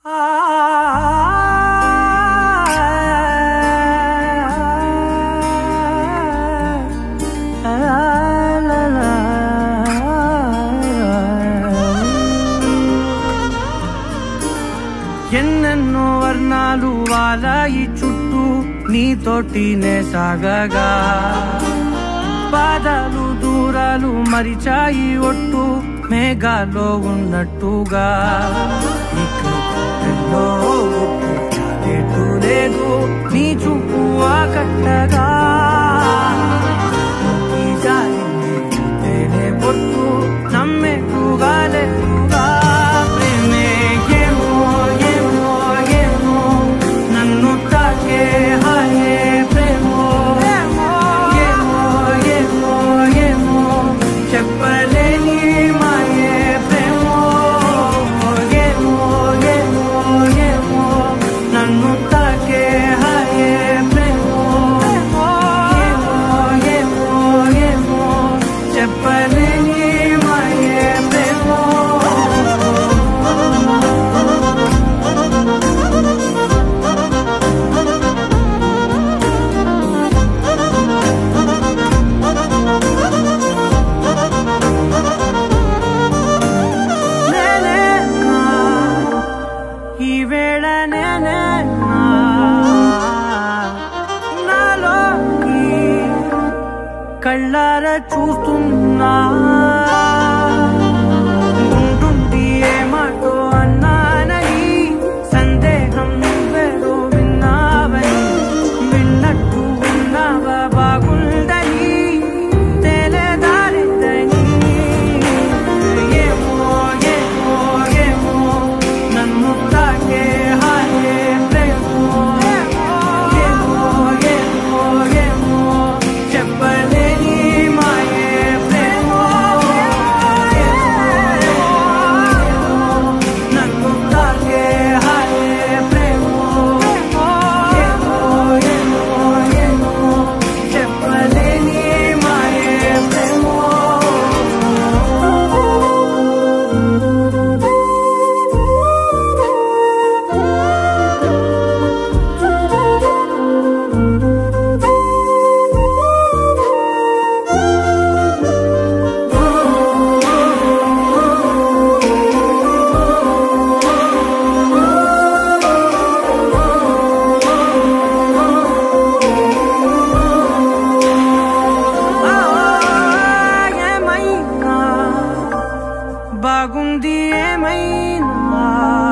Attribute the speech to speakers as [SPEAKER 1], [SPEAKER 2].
[SPEAKER 1] ఎన్నెన్నో వర్ణాలు వాలాయి చుట్టూ నీతోటినే సాగగా పాదాలు దూరాలు మరిచాయి ఒట్టు మేఘాలో ఉన్నట్టుగా ఇక ఎన్నో ఒట్టు చాలేటు లేదు నీ చూపు ఆకట్టగా ఈ జాలిని చూస్తేనే పొట్టు నమ్మేట్టుగా లేదుగా ప్రేమే ఏమో ఏమో ఏమో నన్ను తాకే హాయే ప్రేమో ఏమో ఏమో ఏమో ఏమో చెప్పలేని మాయే ప్రేమో ఏమో ఏమో ఏమో నన్ను తాకే హాయే ప్రేమో ఏమో ఏమో ఏమో చెప్పలేని మాయే ప్రేమో నేనే నా, ఈ వేళ నేనే నా, నాలోకి కళ్ళార చూస్తున్నా ఉండుండి ఏ మాటో అన్నానని సందేహం నువ్వేదో విన్నావని విన్నట్టు ఉన్నావా బాగుందని తెలియదారిద్దని ఏమో ఏమో ఏమో నన్ను తాకే హాయే ప్రేమో ఏమో ఏమో ఏమో చెప్పలేని మాయే ప్రేమో నన్ను తాకే హాయే ప్రేమో ఏమో ఏమో ఏమో చెప్పలేని మాయే ప్రేమో ఏమైనా బాగుంది ఏమైనా